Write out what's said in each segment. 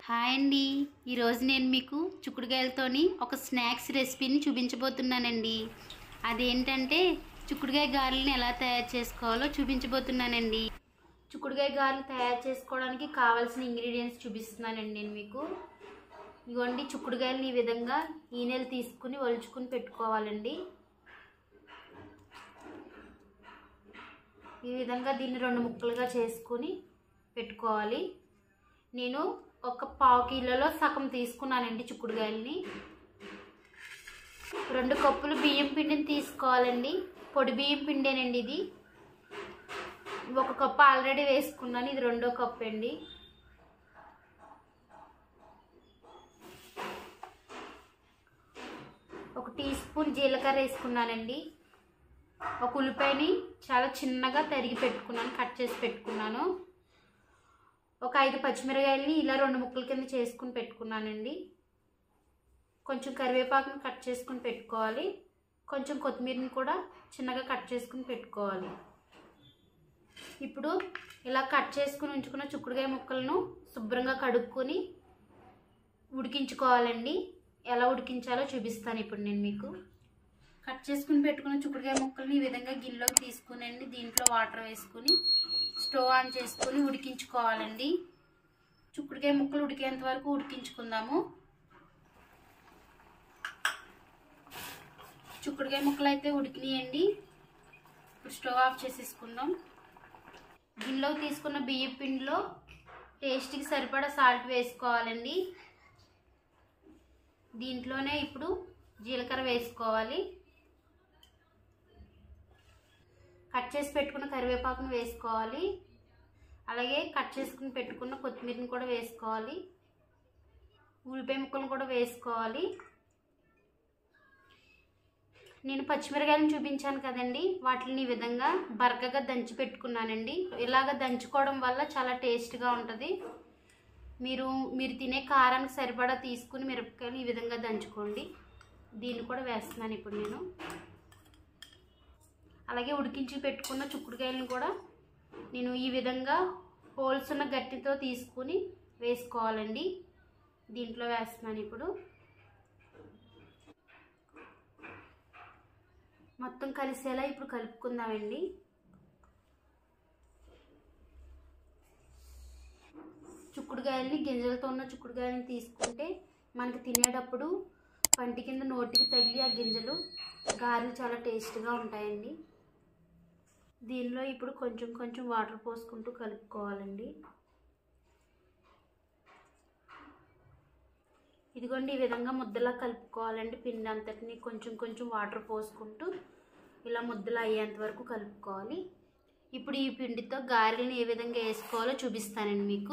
hi అండి ఈరోజు నేను మీకు చిక్కుడుకాయలతోని ఒక స్నాక్స్ రెసిపీని చూపించబోతున్నానండి అదేంటంటే చిక్కుడుకాయ గారెలను ఎలా తయారు చేసుకోవాలో చూపించబోతున్నానండి చిక్కుడుకాయ గారెలు తయారు చేసుకోవడానికి కావాల్సిన ఇంగ్రీడియంట్స్ చూపిస్తున్నానండి నేను మీకు ఇదిగోండి చిక్కుడుకాయలని ఈ విధంగా ఈనెలు తీసుకుని ఒలుచుకుని పెట్టుకోవాలండి ఈ విధంగా దీన్ని రెండు ముక్కలుగా చేసుకుని పెట్టుకోవాలి నేను ఒక పావు కిలోలో సగం తీసుకున్నానండి చిక్కుడుకాయలని రెండు కప్పులు బియ్యం పిండిని తీసుకోవాలండి పొడి బియ్యం పిండేనండి ఇది ఒక కప్పు ఆల్రెడీ వేసుకున్నాను ఇది రెండో కప్పు అండి ఒక టీ స్పూన్ జీలకర్ర వేసుకున్నానండి ఒక ఉల్లిపాయని చాలా చిన్నగా తరిగి పెట్టుకున్నాను కట్ చేసి పెట్టుకున్నాను ఒక ఐదు పచ్చిమిరకాయలని ఇలా రెండు ముక్కల కింద చేసుకుని పెట్టుకున్నానండి కొంచెం కరివేపాకుని కట్ చేసుకుని పెట్టుకోవాలి కొంచెం కొత్తిమీరని కూడా చిన్నగా కట్ చేసుకుని పెట్టుకోవాలి ఇప్పుడు ఇలా కట్ చేసుకుని ఉంచుకున్న చిక్కుడుకాయ ముక్కలను శుభ్రంగా కడుక్కొని ఉడికించుకోవాలండి ఎలా ఉడికించాలో చూపిస్తాను ఇప్పుడు నేను మీకు కట్ చేసుకుని పెట్టుకున్న చిక్కుడుకాయ ముక్కల్ని ఈ విధంగా గిన్నెలోకి తీసుకునండి దీంట్లో వాటర్ వేసుకుని స్టవ్ ఆన్ చేసుకుని ఉడికించుకోవాలండి చిక్కుడుకాయ ముక్కలు ఉడికేంత వరకు ఉడికించుకుందాము చిక్కుడుకాయ ముక్కలు అయితే ఉడికినాయండి ఇప్పుడు స్టవ్ ఆఫ్ చేసేసుకుందాం గిన్నెలో తీసుకున్న బియ్యం పిండిలో టేస్ట్కి సరిపడా సాల్ట్ వేసుకోవాలండి దీంట్లోనే ఇప్పుడు జీలకర్ర వేసుకోవాలి కట్ చేసి పెట్టుకున్న కరివేపాకును వేసుకోవాలి అలాగే కట్ చేసుకుని పెట్టుకున్న కొత్తిమీరని కూడా వేసుకోవాలి ఉల్లిపాయ ముక్కలను కూడా వేసుకోవాలి నేను పచ్చిమిరకాయలను చూపించాను కదండి వాటిని ఈ విధంగా బరకగా దంచి పెట్టుకున్నానండి ఇలాగ దంచుకోవడం వల్ల చాలా టేస్ట్గా ఉంటుంది మీరు మీరు తినే కారానికి సరిపడా తీసుకుని మిరపకాయలు ఈ విధంగా దంచుకోండి దీన్ని కూడా వేస్తున్నాను ఇప్పుడు నేను అలాగే ఉడికించి పెట్టుకున్న చుక్కుడుకాయలను కూడా నేను ఈ విధంగా హోల్స్ ఉన్న గట్టితో తీసుకుని వేసుకోవాలండి దీంట్లో వేస్తున్నాను ఇప్పుడు మొత్తం కలిసేలా ఇప్పుడు కలుపుకుందామండి చుక్కుడుకాయలని గింజలతో ఉన్న చుక్కుడుకాయలని తీసుకుంటే మనకి తినేటప్పుడు పంటి కింద నోటికి తగిలి ఆ గింజలు గారెలు చాలా టేస్ట్గా ఉంటాయండి దీనిలో ఇప్పుడు కొంచెం కొంచెం వాటర్ పోసుకుంటూ కలుపుకోవాలండి ఇదిగోండి ఈ విధంగా ముద్దలా కలుపుకోవాలండి పిండి అంతటిని కొంచెం కొంచెం వాటర్ పోసుకుంటూ ఇలా ముద్దలా అయ్యేంత వరకు కలుపుకోవాలి ఇప్పుడు ఈ పిండితో గారెలను ఏ విధంగా వేసుకోవాలో చూపిస్తానండి మీకు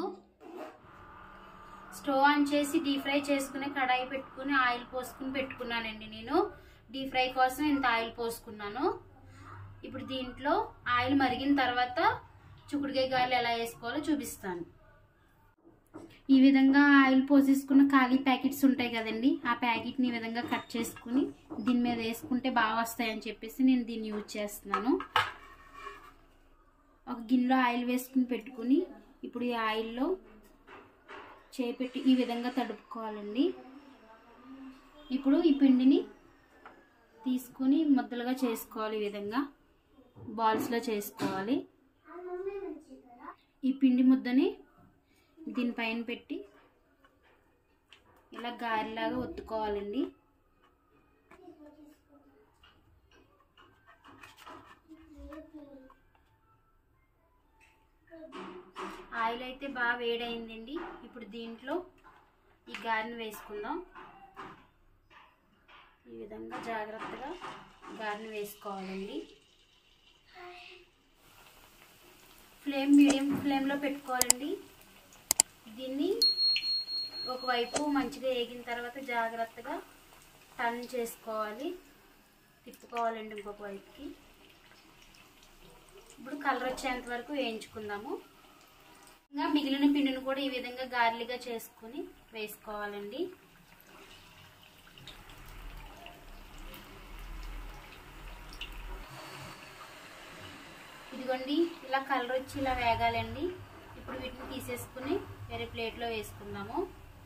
స్టవ్ ఆన్ చేసి డీప్ ఫ్రై చేసుకుని కడాయి పెట్టుకుని ఆయిల్ పోసుకుని పెట్టుకున్నానండి నేను డీప్ ఫ్రై కోసం ఇంత ఆయిల్ పోసుకున్నాను ఇప్పుడు దీంట్లో ఆయిల్ మరిగిన తర్వాత చుకుడుకాయ గారెలు ఎలా వేసుకోవాలో చూపిస్తాను ఈ విధంగా ఆయిల్ పోసేసుకున్న ఖాళీ ప్యాకెట్స్ ఉంటాయి కదండి ఆ ప్యాకెట్ని ఈ విధంగా కట్ చేసుకుని దీని మీద వేసుకుంటే బాగా వస్తాయని చెప్పేసి నేను దీన్ని యూజ్ చేస్తున్నాను ఒక గిన్నెలో ఆయిల్ వేసుకుని పెట్టుకుని ఇప్పుడు ఈ ఆయిల్లో చేపెట్టి ఈ విధంగా తడుపుకోవాలండి ఇప్పుడు ఈ పిండిని తీసుకుని ముద్దలుగా చేసుకోవాలి ఈ విధంగా బాల్స్లో చేసుకోవాలి ఈ పిండి ముద్దని దీనిపైన పెట్టి ఇలా గారెలాగా ఒత్తుకోవాలండి ఆయిల్ అయితే బాగా వేడైందండి ఇప్పుడు దీంట్లో ఈ గారెని వేసుకుందాం ఈ విధంగా జాగ్రత్తగా గారెని వేసుకోవాలండి ఫ్లేమ్ మీడియం ఫ్లేమ్లో పెట్టుకోవాలండి దీన్ని ఒకవైపు మంచిగా వేగిన తర్వాత జాగ్రత్తగా టర్న్ చేసుకోవాలి తిప్పుకోవాలండి ఇంకొక వైపుకి ఇప్పుడు కలర్ వచ్చేంత వరకు వేయించుకుందాము ఇంకా మిగిలిన పిండిని కూడా ఈ విధంగా గార్లిగా చేసుకుని వేసుకోవాలండి ఇదిగోండి ఇలా కలర్ వచ్చి ఇలా వేగాలండి ఇప్పుడు వీటిని తీసేసుకుని వేరే ప్లేట్లో వేసుకుందాము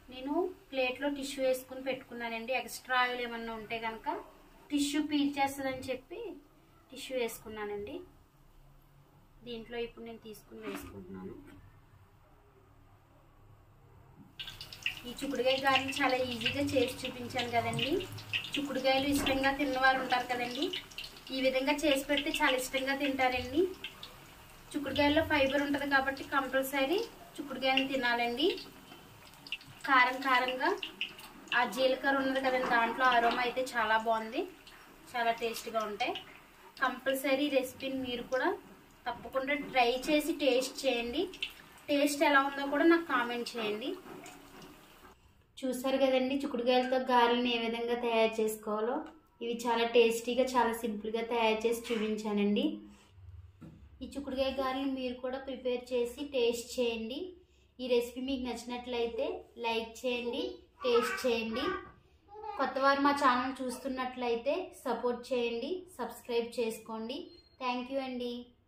నేను ప్లేట్లో టిష్యూ వేసుకుని పెట్టుకున్నానండి ఎక్స్ట్రా ఆయిల్ ఏమన్నా ఉంటే కనుక టిష్యూ పీల్చేస్తుందని చెప్పి టిష్యూ వేసుకున్నానండి దీంట్లో ఇప్పుడు నేను తీసుకుని వేసుకుంటున్నాను ఈ చిక్కుడుకాయ గారెలు చాలా ఈజీగా చేసి చూపించాను కదండి చిక్కుడుకాయలు ఇష్టంగా తిన్నవారు ఉంటారు కదండి ఈ విధంగా చేసి పెడితే చాలా ఇష్టంగా తింటారండి చిక్కుడుకాయల్లో ఫైబర్ ఉంటుంది కాబట్టి కంపల్సరీ చిక్కుడుకాయలు తినాలండి కారం కారంగా ఆ జీలకర్ర ఉన్నది కదండి దాంట్లో అరోమా అయితే చాలా బాగుంది చాలా టేస్ట్గా ఉంటాయి కంపల్సరీ రెసిపీని మీరు కూడా తప్పకుండా ట్రై చేసి టేస్ట్ చేయండి టేస్ట్ ఎలా ఉందో కూడా నాకు కామెంట్ చేయండి చూసారు కదండి చిక్కుడుకాయలతో గారెలను ఏ విధంగా తయారు చేసుకోవాలో ఇవి చాలా టేస్టీగా చాలా సింపుల్గా తయారు చేసి చూపించానండి ఈ చిక్కుడుకాయ గారెలు మీరు కూడా ప్రిపేర్ చేసి టేస్ట్ చేయండి ఈ రెసిపీ మీకు నచ్చినట్లయితే లైక్ చేయండి టేస్ట్ చేయండి కొత్తవారు మా ఛానల్ చూస్తున్నట్లయితే సపోర్ట్ చేయండి సబ్స్క్రైబ్ చేసుకోండి థ్యాంక్ యూ అండి